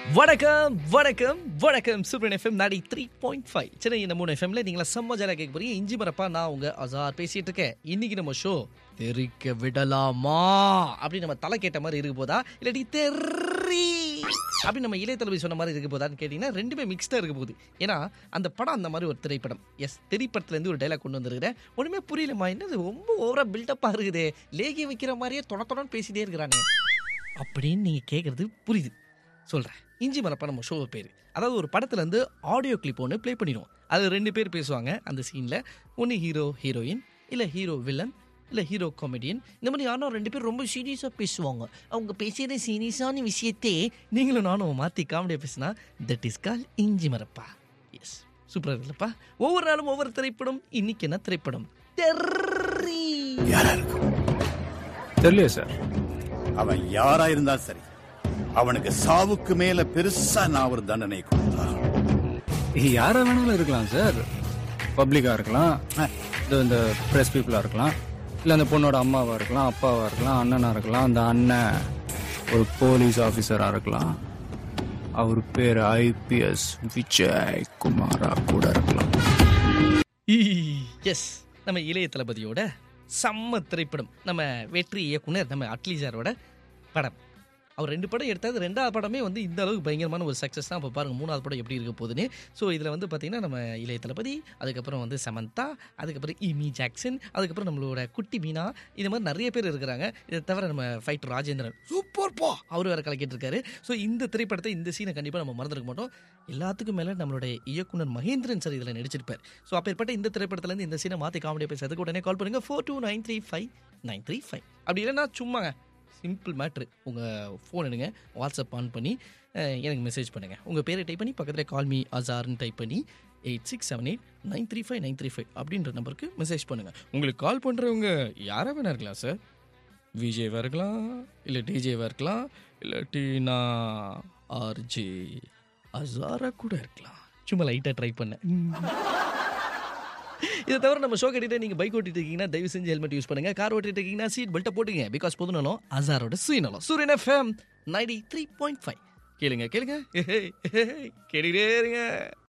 வணக்கம் வணக்கம் வணக்கம் super FM ninety three point five Chennai இந்த மூணு எஃப்எம்ல நீங்களா செம்ம ஜாலியாக கேட்க போறீங்க இஞ்சி மரப்பா நான் உங்க அசார் பேசிட்டு இருக்கேன் இன்னைக்கு நம்ம ஷோ தெரிக்க விடலாமா அப்படி நம்ம தலை கேட்ட மாதிரி இருக்க போதா இல்லாட்டி தெரி அப்படி நம்ம இளைய தளபதி சொன்ன மாதிரி இருக்க போதான்னு கேட்டீங்கன்னா ரெண்டுமே மிக்ஸ்டாக இருக்க போகுது ஏன்னா அந்த படம் அந்த மாதிரி ஒரு திரைப்படம் எஸ் திரைப்படத்துலேருந்து ஒரு டைலாக் கொண்டு வந்திருக்கிறேன் ஒன்றுமே புரியலம்மா என்னது ரொம்ப ஓவரா பில்டப்பாக இருக்குது லேகி வைக்கிற மாதிரியே தொட தொடன்னு பேசிட்டே இருக்கிறானே அப்படின்னு நீங்கள் கேட்குறது புரியுது சொல்கிறேன் இஞ்சி மரப்பா நம்ம ஷோ பேர் அதாவது ஒரு படத்துலேருந்து ஆடியோ கிளிப் ஒன்று ப்ளே பண்ணிடுவோம் அது ரெண்டு பேர் பேசுவாங்க அந்த சீனில் ஒன்று ஹீரோ ஹீரோயின் இல்லை ஹீரோ வில்லன் இல்லை ஹீரோ காமெடியன் இந்த மாதிரி யாரும் ரெண்டு பேர் ரொம்ப சீரியஸாக பேசுவாங்க அவங்க பேசியதே சீரியஸான விஷயத்தே நீங்களும் நானும் மாற்றி காமெடியாக பேசினா தட் இஸ் கால் இஞ்சி மரப்பா எஸ் சூப்பராக இருக்குல்லப்பா ஒவ்வொரு நாளும் ஒவ்வொரு திரைப்படம் இன்னைக்கு என்ன திரைப்படம் தெர்ரி யாரா இருக்கும் தெரியலையே சார் அவன் யாரா இருந்தா சரி அவனுக்கு சாவுக்கு மேல பெருசா நான் ஒரு தண்டனை கொடுத்தா யாரா வேணாலும் இருக்கலாம் சார் பப்ளிக்கா இருக்கலாம் இது இந்த பிரஸ் பீப்புளா இருக்கலாம் இல்ல அந்த பொண்ணோட அம்மாவா இருக்கலாம் அப்பாவா இருக்கலாம் அண்ணனா இருக்கலாம் அந்த அண்ணன் ஒரு போலீஸ் ஆபீசரா இருக்கலாம் அவர் பேர் ஐபிஎஸ் விஜய் குமாரா கூட இருக்கலாம் எஸ் நம்ம இளைய தளபதியோட செம்ம திரைப்படம் நம்ம வெற்றி இயக்குனர் நம்ம அட்லி சாரோட படம் அவர் ரெண்டு படம் எடுத்தது ரெண்டாவது படமே வந்து இந்த அளவுக்கு பயங்கரமான ஒரு சக்ஸஸ் தான் இப்போ பாருங்க மூணாவது படம் எப்படி இருக்க போகுதுன்னு ஸோ இதில் வந்து பார்த்தீங்கன்னா நம்ம இளைய தளபதி அதுக்கப்புறம் வந்து சமந்தா அதுக்கப்புறம் இமி ஜாக்சன் அதுக்கப்புறம் நம்மளோட குட்டி மீனா இது மாதிரி நிறைய பேர் இருக்கிறாங்க இதை தவிர நம்ம ஃபைட்டர் ராஜேந்திரன் சூப்பர் பா அவர் வேற கலக்கிட்டு இருக்காரு ஸோ இந்த திரைப்படத்தை இந்த சீனை கண்டிப்பாக நம்ம மறந்துருக்க மாட்டோம் எல்லாத்துக்கும் மேலே நம்மளுடைய இயக்குனர் மகேந்திரன் சார் இதில் நடிச்சிருப்பார் ஸோ அப்பேற்பட்ட இந்த திரைப்படத்துலேருந்து இந்த சீனை மாற்றி காமெடியாக பேசுறதுக்கு உடனே கால் பண்ணுங்கள் four two nine three five nine three five அப்படி இல்லைன்னா சும்மாங்க சிம்பிள் மேட்ரு உங்கள் ஃபோன் எடுங்க வாட்ஸ்அப் ஆன் பண்ணி அஹ், எனக்கு மெசேஜ் பண்ணுங்கள் உங்கள் பேரை டைப் பண்ணி பக்கத்தில் கால் மீ அசார்னு டைப் பண்ணி eight six seven eight nine three five nine three five அப்படின்ற நம்பருக்கு மெசேஜ் பண்ணுங்கள் உங்களுக்கு கால் பண்ணுறவங்க யாராக வேணா இருக்கலாம் சார் விஜயவாக இருக்கலாம் இல்லை டிஜேவாக இருக்கலாம் இல்லாட்டி நான் ஆர்ஜே அசாரா கூட இருக்கலாம் சும்மா லைட்டாக ட்ரை பண்ணேன் இதை தவிர நம்ம ஷோ கட்டிட்டு நீங்க பைக் ஓட்டிட்டு இருக்கீங்கன்னா தயவு செஞ்சு ஹெல்மெட் யூஸ் பண்ணுங்க கார் ஓட்டிட்டு இருக்கீங்கன்னா சீட் பெல்ட்டை போட்டுங்க பிகாஸ் பொதுநலம் அசாரோட சுயநலம் Suryan FM ninety three point five கேளுங்க கேளுங்க கேட்டுக்கிட்டே இருங்க